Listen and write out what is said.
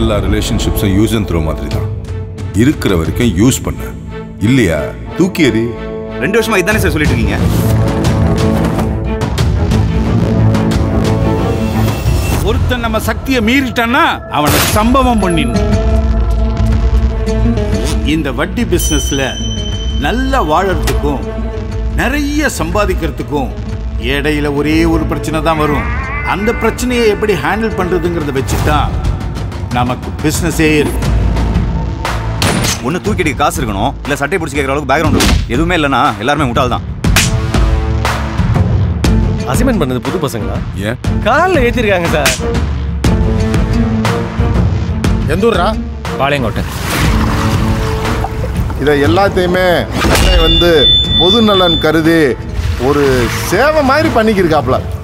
எல்லா ரிலேஷன்ஷிப்ஸும் use and throw மாதிரி தான் இருக்கிற வரைக்கும் யூஸ் பண்ண இல்லையா தூக்கி எறி ரெண்டு வருஷமா இதானே சார் சொல்லிட்டு இருக்கீங்க ஒருத்தன் நம்ம சக்தியை மீறிட்டான்னா அவனை சம்பவம் பண்ணிடணும் இந்த வட்டி பிசினஸ்ல நல்லா வாழறதுக்கும் நிறைய சம்பாதிக்கிறதுக்கும் இடையில ஒரே ஒரு பிரச்சனை தான் வரும் அந்த பிரச்சனையை எப்படி ஹேண்டில் பண்றதுங்கிறத வச்சுதான் நமக்கு பிசினஸே இருக்கு ஒன்று தூக்கிட்டு காசு இருக்கணும் இல்லை சட்டை பிடிச்சி கேட்குற அளவுக்கு பேக்ரவுண்ட் இருக்கும் எதுவுமே இல்லைன்னா எல்லாருமே முட்டாள் தான் அசைன்மெண்ட் பண்ணது புது பசங்களா ஏன் காலில் ஏற்றிருக்காங்க சார் எந்த ஊர்ரா பாளையங்கோட்டை இதை எல்லாத்தையுமே அண்ணன் வந்து பொது நலன் கருதி ஒரு சேவை மாதிரி பண்ணிக்கிருக்காப்ல